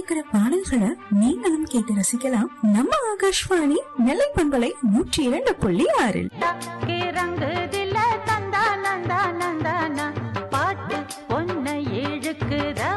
இருக்கிற பாடல்களை நீங்களும் கேட்டு ரசிக்கலாம் நம்ம ஆகாஷ்வாணி நெல்லை பண்பலை நூற்றி இரண்டு புள்ளி ஆறில் தக்கே ரங்குதில தந்தா நந்தா நந்தானா பாட்டு பொன்னை இழுக்குதா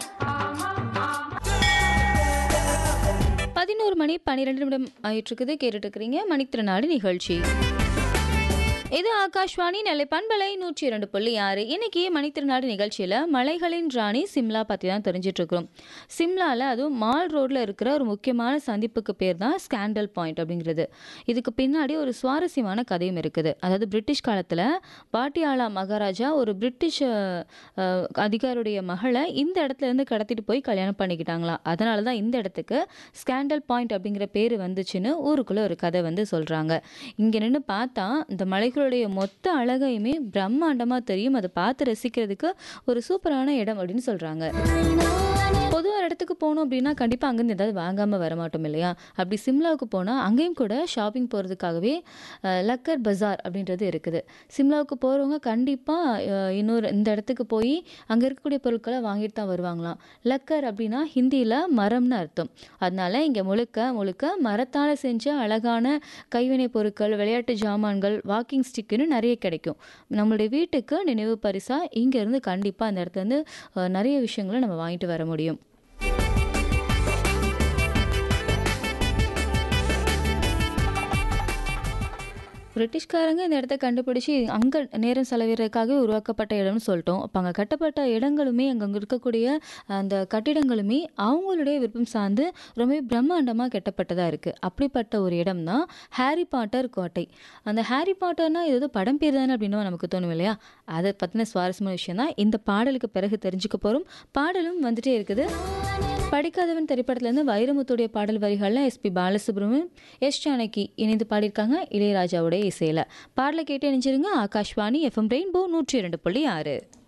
பதினோரு மணி பன்னிரெண்டு நிமிடம் ஆயிட்டு இருக்குது கேட்டுட்டு இருக்கிறீங்க மணித்திருநாடு நிகழ்ச்சி இது ஆகாஷ்வாணி நெல்லை பண்பலை நூற்றி இரண்டு புள்ளி ஆறு இன்னைக்கு மணித்திருநாடு நிகழ்ச்சியில் மலைகளின் ராணி சிம்லா பற்றி தான் தெரிஞ்சிட்டு இருக்கிறோம் சிம்லாவில் அதுவும் மால் ரோட்டில் இருக்கிற ஒரு முக்கியமான சந்திப்புக்கு பேர் தான் ஸ்கேண்டல் பாயிண்ட் அப்படிங்கிறது இதுக்கு பின்னாடி ஒரு சுவாரஸ்யமான கதையும் இருக்குது அதாவது பிரிட்டிஷ் காலத்தில் பாட்டியாலா மகாராஜா ஒரு பிரிட்டிஷ் அஹ், அஹ், அதிகாரியுடைய மகளை இந்த இடத்துல இருந்து கடத்திட்டு போய் கல்யாணம் பண்ணிக்கிட்டாங்களாம் அதனால தான் இந்த இடத்துக்கு ஸ்கேண்டல் பாயிண்ட் அப்படிங்கிற பேர் வந்துச்சுன்னு ஊருக்குள்ளே ஒரு கதை வந்து சொல்கிறாங்க இங்கே நின்று பார்த்தா இந்த மலைகளுடைய மொத்த அழகையுமே பிரம்மாண்டமாக தெரியும் அதை பார்த்து ரசிக்கிறதுக்கு ஒரு சூப்பரான இடம் அப்படின்னு சொல்கிறாங்க பொதுவாக ஒரு இடத்துக்கு போகணும் அப்படின்னா கண்டிப்பாக அங்கேருந்து ஏதாவது வாங்காமல் வர மாட்டோம் இல்லையா அப்படி சிம்லாவுக்கு போனால் அங்கேயும் கூட ஷாப்பிங் போகிறதுக்காகவே அஹ், லக்கர் பஜார் அப்படின்றது இருக்குது சிம்லாவுக்கு போகிறவங்க கண்டிப்பாக இன்னொரு இந்த இடத்துக்கு போய் அங்கே இருக்கக்கூடிய பொருட்களை வாங்கிட்டு தான் வருவாங்களாம் லக்கர் அப்படின்னா ஹிந்தியில் மரம்னு அர்த்தம் அதனால இங்கே முழுக்க முழுக்க மரத்தால் செஞ்ச அழகான கைவினை பொருட்கள் விளையாட்டு ஜாமான்கள் வாக்கிங் ஸ்டிக்குன்னு நிறைய கிடைக்கும் நம்மளுடைய வீட்டுக்கு நினைவு பரிசாக இங்கேருந்து கண்டிப்பாக அந்த இடத்துல இருந்து அஹ், நிறைய விஷயங்களை நம்ம வாங்கிட்டு வர முடியும் பிரிட்டிஷ்காரங்க இந்த இடத்த கண்டுபிடிச்சி அங்கே நேரம் செலவிடுறதுக்காகவே உருவாக்கப்பட்ட இடம்னு சொல்லிட்டோம் அப்போ அங்கே கட்டப்பட்ட இடங்களுமே அங்கே இருக்கக்கூடிய அந்த கட்டிடங்களுமே அவங்களுடைய விருப்பம் சார்ந்து ரொம்ப பிரம்மாண்டமாக கட்டப்பட்டதாக இருக்குது அப்படிப்பட்ட ஒரு இடம் தான் ஹாரி பாட்டர் கோட்டை அந்த ஹாரி பாட்டர்னா இது ஏதோ படம் பேர் தானே அப்படின்னு நமக்கு தோணும் இல்லையா அதை பற்றின சுவாரஸ்யமான விஷயம் தான் இந்த பாடலுக்கு பிறகு தெரிஞ்சுக்க போகிறோம் பாடலும் வந்துட்டே இருக்குது படிக்காதவன் திரைப்படத்துலேருந்து வைரமுத்துடைய பாடல் வரிகளில் எஸ்பி பாலசுப்ரமணியம் எஸ் ஜானகி இணைந்து பாடியிருக்காங்க இளையராஜாவுடைய இசையில் பாடலை கேட்டு இணைஞ்சிருங்க ஆகாஷ்வாணி எஃப்எம் ரெயின்போ நூற்றி இரண்டு புள்ளி ஆறு